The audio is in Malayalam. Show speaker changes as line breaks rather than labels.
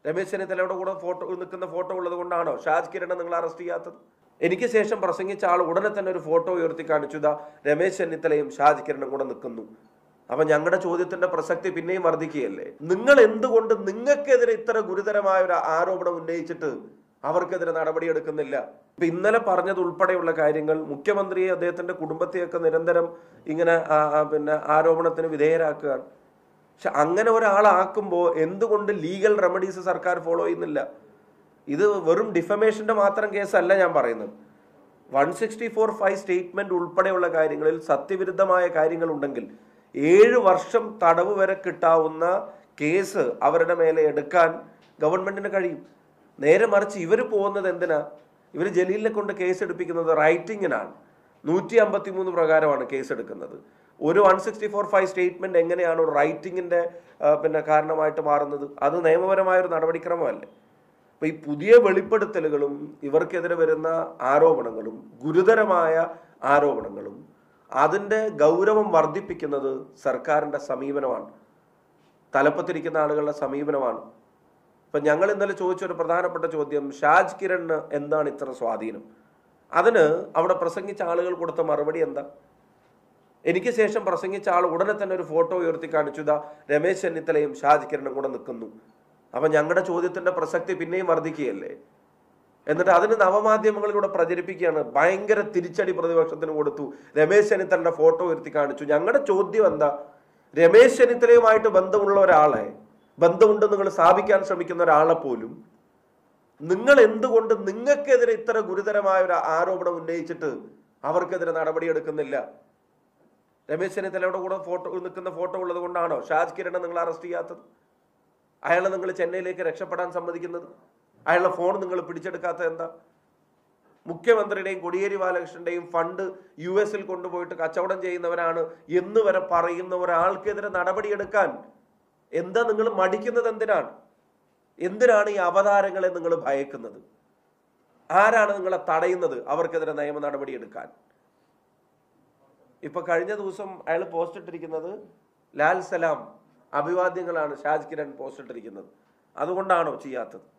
രമേശ് ചെന്നിത്തലയുടെ കൂടെ ഫോട്ടോ നിൽക്കുന്ന ഫോട്ടോ ഉള്ളത് കൊണ്ടാണോ ഷാജ് കിരണെ നിങ്ങൾ അറസ്റ്റ് ചെയ്യാത്തത് എനിക്ക് ശേഷം പ്രസംഗിച്ച ആൾ ഉടനെ തന്നെ ഒരു ഫോട്ടോ ഉയർത്തി കാണിച്ചു ഇതാ രമേശ് ചെന്നിത്തലയും ഷാജ് കിരണും കൂടെ നിൽക്കുന്നു അപ്പൊ ഞങ്ങളുടെ ചോദ്യത്തിന്റെ പ്രസക്തി പിന്നെയും വർദ്ധിക്കുകയല്ലേ നിങ്ങൾ എന്തുകൊണ്ട് നിങ്ങൾക്കെതിരെ ഇത്ര ഗുരുതരമായ ഒരു ആരോപണം ഉന്നയിച്ചിട്ട് അവർക്കെതിരെ നടപടിയെടുക്കുന്നില്ല ഇപ്പൊ ഇന്നലെ പറഞ്ഞത് ഉൾപ്പെടെയുള്ള കാര്യങ്ങൾ മുഖ്യമന്ത്രിയെ അദ്ദേഹത്തിന്റെ കുടുംബത്തെയൊക്കെ നിരന്തരം ഇങ്ങനെ ആ, ആ, പിന്നെ ആരോപണത്തിന് വിധേയരാക്കുകയാണ് പക്ഷെ അങ്ങനെ ഒരാളാക്കുമ്പോൾ എന്തുകൊണ്ട് ലീഗൽ റെമഡീസ് സർക്കാർ ഫോളോ ചെയ്യുന്നില്ല ഇത് വെറും ഡിഫമേഷന്റെ മാത്രം കേസല്ല ഞാൻ പറയുന്നത് one sixty four five statement ഉൾപ്പെടെയുള്ള കാര്യങ്ങളിൽ സത്യവിരുദ്ധമായ കാര്യങ്ങൾ ഉണ്ടെങ്കിൽ ഏഴ് വർഷം തടവ് വരെ കിട്ടാവുന്ന കേസ് അവരുടെ മേലെ എടുക്കാൻ ഗവൺമെന്റിന് കഴിയും നേരെ മറിച്ച് ഇവർ പോകുന്നത് എന്തിനാ ഇവർ ജലീലിനെ കൊണ്ട് കേസ് എടുപ്പിക്കുന്നത് റൈറ്റിങ്ങിനാണ് നൂറ്റി അമ്പത്തി മൂന്ന് പ്രകാരമാണ് കേസ് എടുക്കുന്നത് ഒരു one sixty four five statement എങ്ങനെയാണ് ഒരു റൈറ്റിങ്ങിന്റെ ആ, പിന്നെ കാരണമായിട്ട് മാറുന്നത് അത് നിയമപരമായ ഒരു നടപടിക്രമമല്ലേ അപ്പൊ ഈ പുതിയ വെളിപ്പെടുത്തലുകളും ഇവർക്കെതിരെ വരുന്ന ആരോപണങ്ങളും ഗുരുതരമായ ആരോപണങ്ങളും അതിന്റെ ഗൗരവം വർദ്ധിപ്പിക്കുന്നത് സർക്കാരിന്റെ സമീപനമാണ് തലപ്പത്തിരിക്കുന്ന ആളുകളുടെ സമീപനമാണ് ഇപ്പൊ ഞങ്ങൾ ഇന്നലെ ചോദിച്ച ഒരു പ്രധാനപ്പെട്ട ചോദ്യം ഷാജ് കിരണിന് എന്താണ് ഇത്ര സ്വാധീനം അതിന് അവിടെ പ്രസംഗിച്ച ആളുകൾ കൊടുത്ത മറുപടി എന്താ എനിക്ക് ശേഷം പ്രസംഗിച്ച ആൾ ഉടനെ തന്നെ ഒരു ഫോട്ടോ ഉയർത്തി കാണിച്ചു ഇതാ രമേശ് ചെന്നിത്തലയും ഷാജ് കിരണും കൂടെ നിൽക്കുന്നു അപ്പൊ ഞങ്ങളുടെ ചോദ്യത്തിന്റെ പ്രസക്തി പിന്നെയും വർദ്ധിക്കുകയല്ലേ എന്നിട്ട് അതിന് നവമാധ്യമങ്ങളിലൂടെ പ്രചരിപ്പിക്കുകയാണ് ഭയങ്കര തിരിച്ചടി പ്രതിപക്ഷത്തിന് കൊടുത്തു രമേശ് ചെന്നിത്തലയുടെ ഫോട്ടോ ഉയർത്തി കാണിച്ചു ഞങ്ങളുടെ ചോദ്യം എന്താ രമേശ് ചെന്നിത്തലയുമായിട്ട് ബന്ധമുള്ള ഒരാളെ ബന്ധമുണ്ട് നിങ്ങൾ സ്ഥാപിക്കാൻ ശ്രമിക്കുന്ന ഒരാളെ പോലും നിങ്ങൾ എന്തുകൊണ്ട് നിങ്ങൾക്കെതിരെ ഇത്ര ഗുരുതരമായ ഒരു ആരോപണം ഉന്നയിച്ചിട്ട് അവർക്കെതിരെ നടപടിയെടുക്കുന്നില്ല രമേശ് ചെന്നിത്തലയുടെ കൂടെ ഫോട്ടോ നിൽക്കുന്ന ഫോട്ടോ ഉള്ളത് കൊണ്ടാണോ ഷാജ് കിരണെ നിങ്ങൾ അറസ്റ്റ് ചെയ്യാത്തത് അയാളെ നിങ്ങൾ ചെന്നൈയിലേക്ക് രക്ഷപ്പെടാൻ സമ്മതിക്കുന്നത് അയാളുടെ ഫോൺ നിങ്ങൾ പിടിച്ചെടുക്കാത്തത് എന്താ മുഖ്യമന്ത്രിയുടെയും കോടിയേരി ബാലകൃഷ്ണന്റെയും ഫണ്ട് യു എസിൽ കൊണ്ടുപോയിട്ട് കച്ചവടം ചെയ്യുന്നവരാണ് എന്ന് വരെ പറയുന്ന ഒരാൾക്കെതിരെ നടപടിയെടുക്കാൻ എന്താ നിങ്ങൾ മടിക്കുന്നത് എന്തിനാണ് എന്തിനാണ് ഈ അവതാരങ്ങളെ നിങ്ങൾ ഭയക്കുന്നത് ആരാണ് നിങ്ങളെ തടയുന്നത് അവർക്കെതിരെ നിയമ നടപടി എടുക്കാൻ ഇപ്പൊ കഴിഞ്ഞ ദിവസം അയാൾ പോസ്റ്റ് ഇട്ടിരിക്കുന്നത് ലാൽ സലാം അഭിവാദ്യങ്ങളാണ് ഷാജ് കിരൺ പോസ്റ്റ് ഇട്ടിരിക്കുന്നത് അതുകൊണ്ടാണോ ചെയ്യാത്തത്